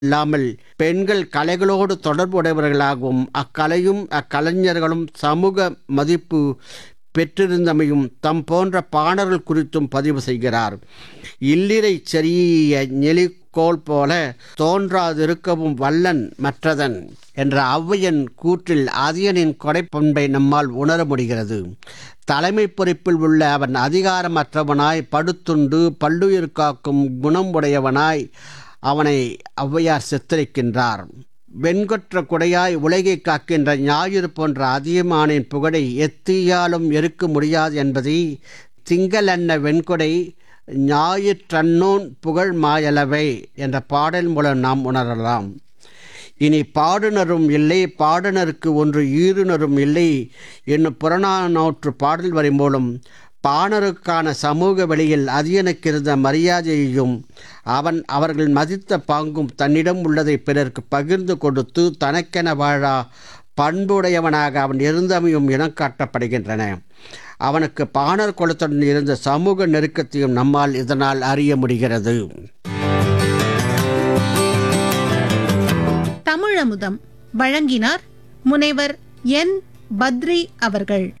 இல்லாமல் பெண்கள் கலைகளோடு தொடர்புடையவர்களாகவும் அக்கலையும் அக்கலைஞர்களும் சமூக மதிப்பு பெற்றிருந்தமையும் தம் போன்ற பாணர்கள் குறித்தும் பதிவு செய்கிறார் இல்லிரை செறிய நெலிக்கோல் போல தோன்றாதிருக்கவும் வல்லன் மற்றதன் என்ற ஔவையன் கூற்றில் அதியனின் கொடைப்பண்பை நம்மால் உணர முடிகிறது தலைமை பொறுப்பில் உள்ள அவன் அதிகாரமற்றவனாய் படுத்துண்டு பல்லுயிர் காக்கும் குணம் உடையவனாய் அவனை ஔவையார் சித்தரிக்கின்றார் வெண்கொற்ற குடையாய் உலகை காக்கின்ற ஞாயிறு போன்ற அதியமானின் புகழை எத்தீயாலும் எருக்க முடியாது என்பதை திங்களன்ன வெண்கொடை ஞாயிற்றன்னோன் புகழ் மாயலவை என்ற பாடல் மூலம் நாம் உணரலாம் இனி பாடுனரும் இல்லை பாடுனருக்கு ஒன்று ஈருனரும் இல்லை என்னும் புறநானூற்று பாடல் வரி மூலம் பாணருக்கான சமூக வெளியில் அதியனுக்கு இருந்த மரியாதையையும் அவன் அவர்கள் மதித்த பாங்கும் தன்னிடம் உள்ளதை பிறருக்கு பகிர்ந்து கொடுத்து தனக்கென வாழா பண்புடையவனாக அவன் இருந்தமையும் இனம் காட்டப்படுகின்றன அவனுக்கு பாணர் குலத்துடன் இருந்த சமூக நெருக்கத்தையும் நம்மால் இதனால் அறிய முடிகிறது தமிழமுதம் வழங்கினார் முனைவர் என் பத்ரி அவர்கள்